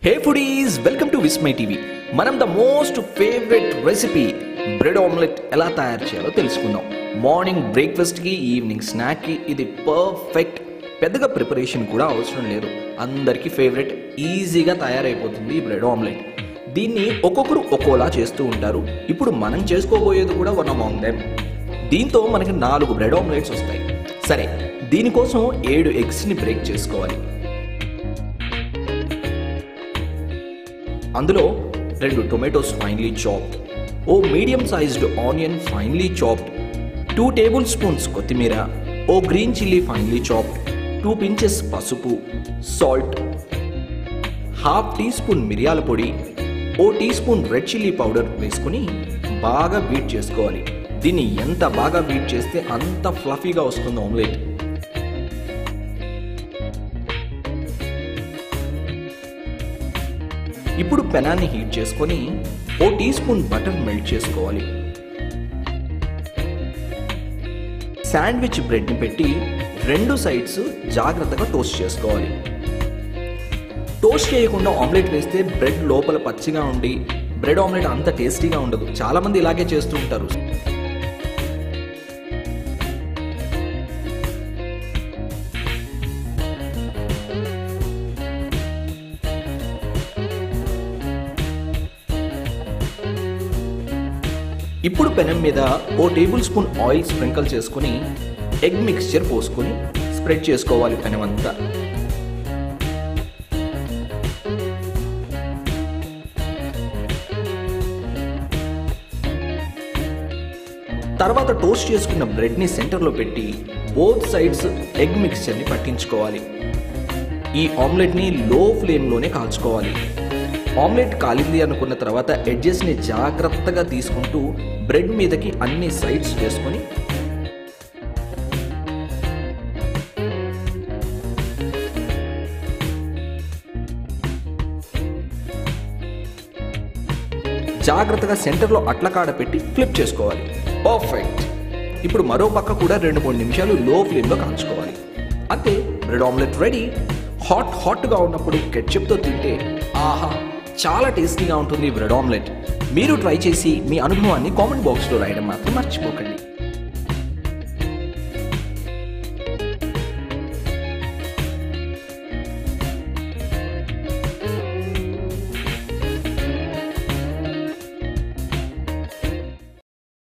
hey foodies welcome to Vismai TV మనం the most favourite recipe bread omelette ఎలా తయారు చేయాలో తెలుసుకుందాం మార్నింగ్ బ్రేక్ఫాస్ట్కి ఈవినింగ్ స్నాక్కి ఇది పర్ఫెక్ట్ పెద్దగా ప్రిపరేషన్ కూడా అవసరం లేదు అందరికీ ఫేవరెట్ ఈజీగా తయారైపోతుంది ఈ బ్రెడ్ ఆమ్లెట్ దీన్ని ఒక్కొక్కరు ఒక్కోలా చేస్తూ ఉంటారు ఇప్పుడు మనం చేసుకోబోయేది కూడా వన్ అమాంగ్ దెమ్ దీంతో మనకి నాలుగు బ్రెడ్ ఆమ్లెట్స్ వస్తాయి సరే దీనికోసం ఏడు ఎగ్స్ని బ్రేక్ చేసుకోవాలి అందులో రెండు టొమాటోస్ ఫైన్లీ చాప్డ్ ఓ medium sized onion finely chopped two tablespoons కొత్తిమీర ఓ green chilli finely chopped two pinches పసుపు సాల్ట్ హాఫ్ టీ స్పూన్ మిరియాల పొడి ఓ teaspoon red chilli powder వేసుకుని బాగా బీట్ చేసుకోవాలి దీన్ని ఎంత బాగా బీట్ చేస్తే అంత ఫ్లఫీగా వస్తుంది ఆమ్లెట్ ఇప్పుడు పెనాన్ని హీట్ చేసుకొని ఓ టీ స్పూన్ బటర్ మెల్ట్ చేసుకోవాలి శాండ్విచ్ బ్రెడ్ని పెట్టి రెండు సైడ్స్ జాగ్రత్తగా టోస్ట్ చేసుకోవాలి టోస్ట్ చేయకుండా ఆమ్లెట్ వేస్తే బ్రెడ్ లోపల పచ్చిగా ఉండి బ్రెడ్ ఆమ్లెట్ అంత టేస్టీగా ఉండదు చాలా మంది ఇలాగే చేస్తూ ఉంటారు ఇప్పుడు పెనం మీద ఓ టేబుల్ స్పూన్ ఆయిల్ స్ప్రింకల్ చేసుకుని ఎగ్ మిక్స్చర్ పోసుకొని స్ప్రెడ్ చేసుకోవాలి పెనం అంతా తర్వాత టోస్ట్ చేసుకున్న బ్రెడ్ని సెంటర్లో పెట్టి బోత్ సైడ్స్ ఎగ్ మిక్స్చర్ని పట్టించుకోవాలి ఈ ఆమ్లెట్ని లో ఫ్లేమ్లోనే కాల్చుకోవాలి ఆమ్లెట్ కాలింది అనుకున్న తర్వాత ఎడ్జెస్ని జాగ్రత్తగా తీసుకుంటూ బ్రెడ్ మీదకి అన్ని సైడ్స్ వేసుకొని జాగ్రత్తగా సెంటర్లో అట్లకాడ పెట్టి ఫ్లిప్ చేసుకోవాలి పర్ఫెక్ట్ ఇప్పుడు మరో పక్క కూడా రెండు మూడు నిమిషాలు లో ఫ్లేమ్లో కాల్చుకోవాలి అంతే బ్రెడ్ ఆమ్లెట్ రెడీ హాట్ హాట్గా ఉన్నప్పుడు కెట్చప్తో తింటే ఆహా చాలా టేస్టీగా ఉంటుంది ఈ బ్రెడ్ ఆమ్లెట్ మీరు ట్రై చేసి మీ అనుభవాన్ని కామెంట్ బాక్స్లో రాయడం మాత్రం మర్చిపోకండి